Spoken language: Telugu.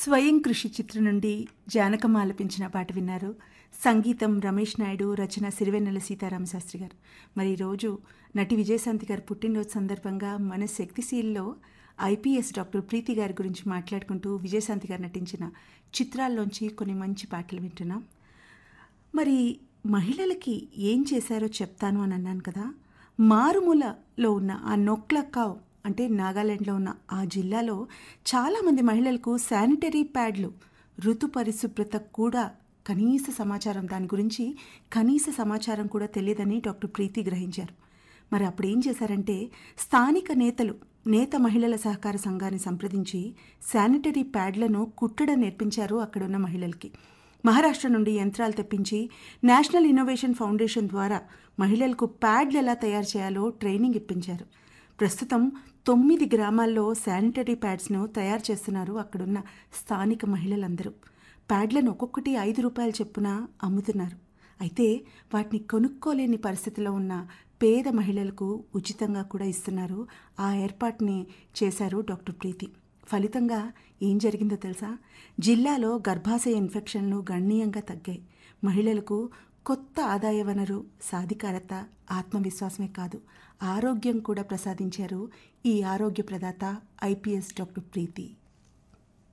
స్వయం కృషి చిత్రం నుండి జానకమ్మ ఆలపించిన పాట విన్నారు సంగీతం రమేష్ నాయుడు రచన సిరివెన్నెల సీతారామ శాస్త్రి గారు మరి ఈరోజు నటి విజయశాంతి గారు పుట్టినరోజు సందర్భంగా మన శక్తిశీల్లో ఐపీఎస్ డాక్టర్ ప్రీతి గారి గురించి మాట్లాడుకుంటూ విజయశాంతి గారు నటించిన చిత్రాల్లోంచి కొన్ని మంచి పాటలు వింటున్నాం మరి మహిళలకి ఏం చేశారో చెప్తాను అని అన్నాను కదా మారుమూలలో ఉన్న ఆ నొక్లకావ్ అంటే నాగాలాండ్లో ఉన్న ఆ జిల్లాలో చాలామంది మహిళలకు శానిటరీ ప్యాడ్లు ఋతు పరిశుభ్రత కూడా కనీస సమాచారం దాని గురించి కనీస సమాచారం కూడా తెలియదని డాక్టర్ ప్రీతి గ్రహించారు మరి అప్పుడు ఏం చేశారంటే స్థానిక నేతలు నేత మహిళల సహకార సంఘాన్ని సంప్రదించి శానిటరీ ప్యాడ్లను కుట్టడం నేర్పించారు అక్కడున్న మహిళలకి మహారాష్ట్ర నుండి యంత్రాలు తెప్పించి నేషనల్ ఇన్నోవేషన్ ఫౌండేషన్ ద్వారా మహిళలకు ప్యాడ్లు ఎలా తయారు చేయాలో ట్రైనింగ్ ఇప్పించారు ప్రస్తుతం తొమ్మిది గ్రామాల్లో శానిటరీ ప్యాడ్స్ను తయారు చేస్తున్నారు అక్కడున్న స్థానిక మహిళలందరూ ప్యాడ్లను ఒక్కొక్కటి ఐదు రూపాయల చొప్పున అమ్ముతున్నారు అయితే వాటిని కొనుక్కోలేని పరిస్థితిలో ఉన్న పేద మహిళలకు ఉచితంగా కూడా ఇస్తున్నారు ఆ ఏర్పాటుని చేశారు డాక్టర్ ప్రీతి ఫలితంగా ఏం జరిగిందో తెలుసా జిల్లాలో గర్భాశయ ఇన్ఫెక్షన్లు గణనీయంగా తగ్గాయి మహిళలకు కొత్త ఆదాయ వనరు సాధికారత ఆత్మవిశ్వాసమే కాదు ఆరోగ్యం కూడా ప్రసాదించారు ఈ ఆరోగ్య ప్రదాత ఐపీఎస్ డాక్టర్ ప్రీతి